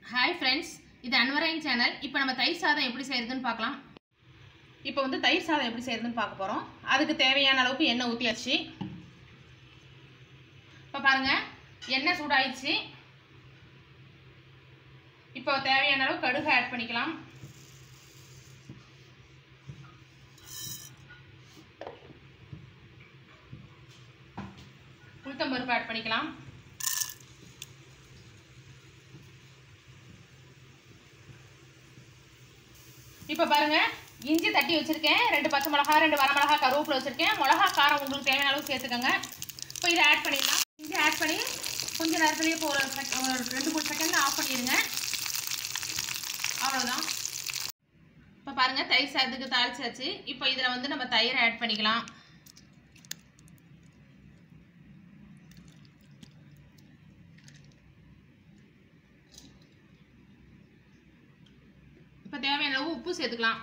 hi friends இது அன்வரைன் channel இப்போ நம்ம தயிர் சாதம் எப்படி செய்யறதுன்னு பார்க்கலாம் இப்போ வந்து தயிர் சாதம் எப்படி செய்யறதுன்னு பார்க்க போகிறோம் அதுக்கு தேவையான அளவுக்கு எண்ணெய் ஊற்றியாச்சு இப்போ பாருங்க எண்ணெய் சூடாயிடுச்சு இப்போ தேவையான அளவு கடுகு ஆட் பண்ணிக்கலாம் உளுத்தம்பருப்பு ஆட் பண்ணிக்கலாம் இப்போ பாருங்க இஞ்சி தட்டி வச்சிருக்கேன் ரெண்டு பச்சை மிளகா ரெண்டு வரமிளகா கருவேப்பிலை வச்சிருக்கேன் மிளகா காரம் உங்களுக்கு தேவையான அளவு சேர்த்துக்கோங்க இப்போ இதை ஆட் பண்ணிடலாம் இஞ்சி ஆட் பண்ணி கொஞ்ச நேரத்துலேயே இப்போ ஒரு sec- ஒரு ரெண்டு மூணு செகண்ட் ஆஃப் பண்ணிடுங்க அவ்வளோதான் இப்போ பாருங்க தயிர் சாதத்துக்கு தாளிச்சாச்சு இப்போ இதில் வந்து நம்ம தயிர் ஆட் பண்ணிக்கலாம் இப்போ தேவையான அளவு உப்பு சேர்த்துக்கலாம்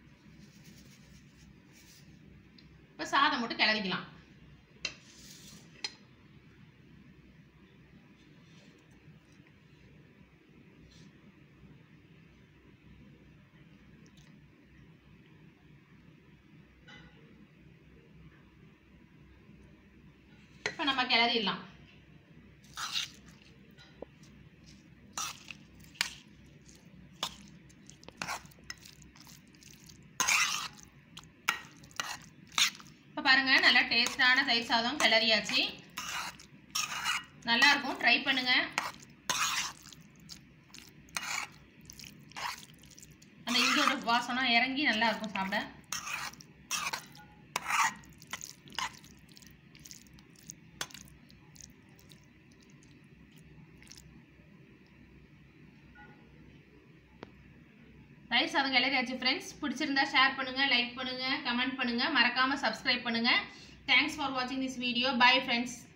இப்போ சாதம் மட்டும் கிளறிக்கலாம் இப்போ நம்ம கிளறிடலாம் இப்போ பாருங்க நல்லா டேஸ்டான தயிர் சாதம் கிளறியாச்சு நல்லா இருக்கும் ட்ரை பண்ணுங்க அந்த இஞ்சோட வாசனம் இறங்கி நல்லா இருக்கும் சாப்பிட தயிர் சாதம் கிளறியாச்சு ஃப்ரெண்ட்ஸ் பிடிச்சிருந்தா ஷேர் பண்ணுங்க லைக் பண்ணுங்க கமெண்ட் பண்ணுங்க மறக்காம சப்ஸ்கிரைப் பண்ணுங்க தேங்க்ஸ் ஃபார் வாட்சிங் திஸ் வீடியோ பை ஃப்ரெண்ட்ஸ்